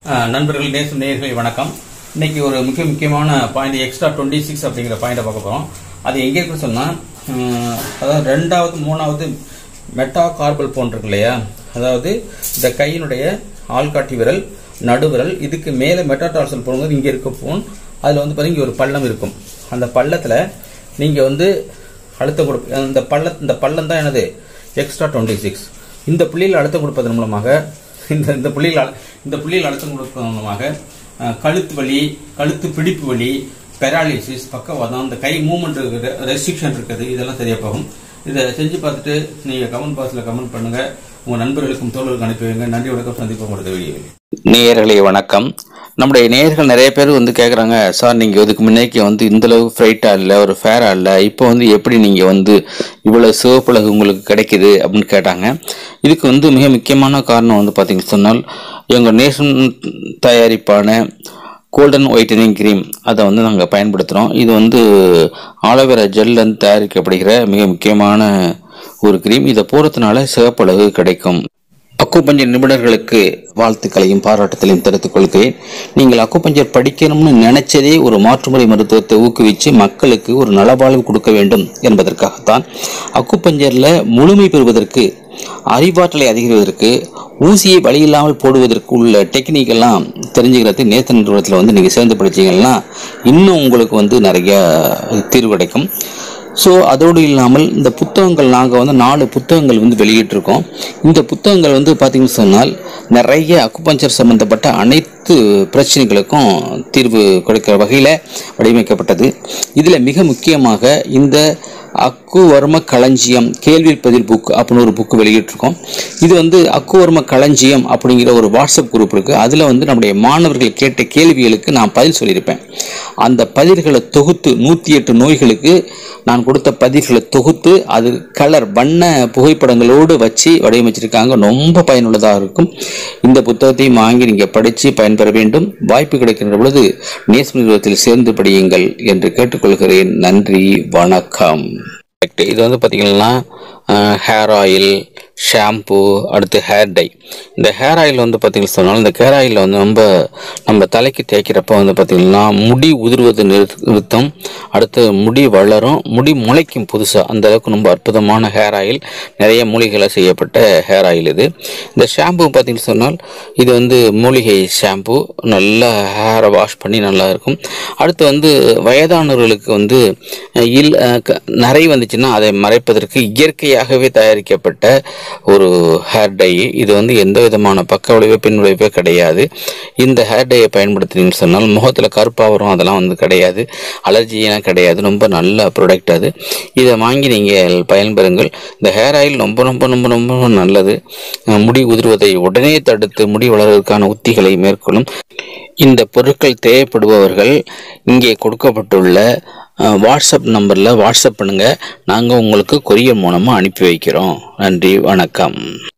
அஹ் நண்பர்கள் நேசம் நேயர்களே வணக்கம் இன்னைக்கு ஒரு மிக முக்கியமான பாயிண்ட் எக்ஸ்ட்ரா டுவெண்ட்டி சிக்ஸ் அப்படிங்கிற பாயிண்டை பார்க்க போகிறோம் அது எங்கே இருக்குன்னு சொன்னால் அதாவது ரெண்டாவது மூணாவது மெட்டா கார்பல் போன் இருக்கு இல்லையா அதாவது இந்த கையினுடைய ஆள்காட்டி விரல் நடுவிரல் இதுக்கு மேலே மெட்டாடார்சல் போடும்போது இங்கே இருக்க போன் அதில் வந்து பாருங்க இங்க ஒரு பள்ளம் இருக்கும் அந்த பள்ளத்தில் நீங்கள் வந்து அழுத்தம் கொடு இந்த பள்ள இந்த பள்ளம் தான் எனது எக்ஸ்ட்ரா டுவெண்ட்டி சிக்ஸ் இந்த புள்ளியில் அழுத்தம் கொடுப்பதன் மூலமாக இந்த இந்த புள்ளியில் அழு- இந்த புள்ளியில் அழுத்தம் கொடுப்பதன் மூலமாக அஹ், கழுத்து வலி கழுத்து பிடிப்பு வலி பெராலிசிஸ் பக்கவாதம் இந்த கை மூவ்மெண்ட் இருக்குது ரெஸ்ட்ரிக்ஷன் இருக்குது இதெல்லாம் சரியா போகும் இதை செஞ்சு பார்த்துட்டு நீங்கள் கமெண்ட் பாக்ஸில் கமெண்ட் பண்ணுங்க உங்கள் நண்பர்களுக்கும் தோழர்களுக்கும் அனுப்பி வைங்க நன்றி வணக்கம் சந்திப்போம் உங்களோட வீடியோவில் நேயர்களே வணக்கம் நம்முடைய நேயர்கள் நிறைய பேர் வந்து கேட்குறாங்க சார் நீங்கள் இதுக்கு முன்னேக்கு வந்து இந்த அளவு ஃப்ரைட்டாக இல்லை ஒரு ஃபேராக இல்லை இப்போ வந்து எப்படி நீங்கள் வந்து இவ்வளோ சிவப்பழகு உங்களுக்கு கிடைக்குது அப்படின்னு கேட்டாங்க இதுக்கு வந்து மிக முக்கியமான காரணம் வந்து பார்த்தீங்கன்னு சொன்னால் எங்கள் நேஷன் தயாரிப்பான கோல்டன் ஒயிட்டனிங் க்ரீம் அதை வந்து நாங்கள் பயன்படுத்துகிறோம் இது வந்து ஆலோவேரா ஜெல்லேருந்து தயாரிக்கப்படுகிற மிக முக்கியமான ஒரு க்ரீம் இதை போகிறதுனால சிவப்பழகு கிடைக்கும் அக்குபஞ்சர் நிபுணர்களுக்கு வாழ்த்துக்களையும் பாராட்டுதலையும் தெரிவித்துக் கொள்கிறேன் நீங்கள் அக்குபஞ்சர் படிக்கணும்னு நினைச்சதே ஒரு மாற்றுமுறை மருத்துவத்தை ஊக்குவித்து மக்களுக்கு ஒரு நலபாலம் கொடுக்க வேண்டும் என்பதற்காகத்தான் அக்குபஞ்சரில் முழுமை பெறுவதற்கு அறிவாற்றலை அதிகரிப்பதற்கு ஊசியை வழியில்லாமல் போடுவதற்கு உள்ள டெக்னிக் எல்லாம் தெரிஞ்சுக்கிறது நேத்த நிறுவனத்தில் வந்து நீங்கள் சேர்ந்து படிச்சீங்கன்னா இன்னும் உங்களுக்கு வந்து நிறைய தீர்வு கிடைக்கும் ஸோ அதோடு இல்லாமல் இந்த புத்தகங்கள் நாங்கள் வந்து நாலு புத்தகங்கள் வந்து வெளியிட்டிருக்கோம் இந்த புத்தகங்கள் வந்து பார்த்தீங்கன்னு சொன்னால் நிறைய அக்குபஞ்சர் சம்பந்தப்பட்ட அனைத்து பிரச்சனைகளுக்கும் தீர்வு கொடுக்கிற வகையில் வடிவமைக்கப்பட்டது இதில் மிக முக்கியமாக இந்த அக்குவர்ம களஞ்சியம் கேள்வி பதில் புக் அப்படின்னு ஒரு புக் வெளியிட்டிருக்கோம் இது வந்து அக்குவர்ம களஞ்சியம் அப்படிங்கிற ஒரு வாட்ஸ்அப் குரூப் இருக்குது அதில் வந்து நம்முடைய மாணவர்கள் கேட்ட கேள்விகளுக்கு நான் பதில் சொல்லியிருப்பேன் அந்த பதில்களை தொகுத்து நூற்றி எட்டு நோய்களுக்கு நான் கொடுத்த பதில்களை தொகுத்து அது கலர் வண்ண புகைப்படங்களோடு வச்சு வடிவமைச்சிருக்காங்க ரொம்ப பயனுள்ளதாக இருக்கும் இந்த புத்தகத்தையும் வாங்கி நீங்கள் படித்து பயன்பெற வேண்டும் வாய்ப்பு கிடைக்கின்ற பொழுது நேஸ் நிறுவனத்தில் சேர்ந்து படியுங்கள் என்று கேட்டுக்கொள்கிறேன் நன்றி வணக்கம் இது வந்து பார்த்தீங்கன்னா ஹேர் ஆயில் ஷாம்பு அடுத்து ஹேர் டை இந்த ஹேர் ஆயில் வந்து பார்த்தீங்கன்னு சொன்னால் இந்த ஹேர் ஆயிலில் வந்து நம்ம நம்ம தலைக்கு தேய்க்கிறப்ப வந்து பார்த்தீங்கன்னா முடி உதிர்வது நிறுத்- நிறுத்தம் அடுத்து முடி வளரும் முடி முளைக்கும் புதுசாக அந்த அளவுக்கு ரொம்ப அற்புதமான ஹேர் ஆயில் நிறைய மூலிகைகளை செய்யப்பட்ட ஹேர் ஆயில் இது இந்த ஷாம்பு பார்த்தீங்கன்னு சொன்னால் இது வந்து மூலிகை ஷாம்பு நல்லா ஹேரை வாஷ் பண்ணி நல்லா இருக்கும் அடுத்து வந்து வயதானவர்களுக்கு வந்து அஹ், இல் அஹ், க- நரை வந்துச்சுன்னா அதை மறைப்பதற்கு இயற்கையாகவே தயாரிக்கப்பட்ட ஒரு ஹேர் டை இது வந்து எந்த விதமான பக்க விளைவு பின் விளைவே கிடையாது இந்த ஹேர் டையை பயன்படுத்தினீங்கன்னு சொன்னால் முகத்தில் கருப்பாக வரும் அதெல்லாம் வந்து கிடையாது அலர்ஜியெல்லாம் கிடையாது ரொம்ப நல்ல ப்ராடக்ட் அது இதை வாங்கி நீங்கள் பயன்பெறுங்கள் இந்த ஹேர் ஆயில் ரொம்ப ரொம்ப ரொம்ப ரொம்ப நல்லது அஹ், முடி உதிர்வதை உடனே தடுத்து முடி வளர்வதற்கான உத்திகளை மேற்கொள்ளும் இந்த பொருட்கள் தேவைப்படுபவர்கள் இங்கே கொடுக்கப்பட்டுள்ள அஹ், வாட்ஸ்அப் நம்பரில் வாட்ஸ்அப் பண்ணுங்கள் நாங்கள் உங்களுக்கு கொரியர் மூலமாக அனுப்பி வைக்கிறோம் நன்றி வணக்கம்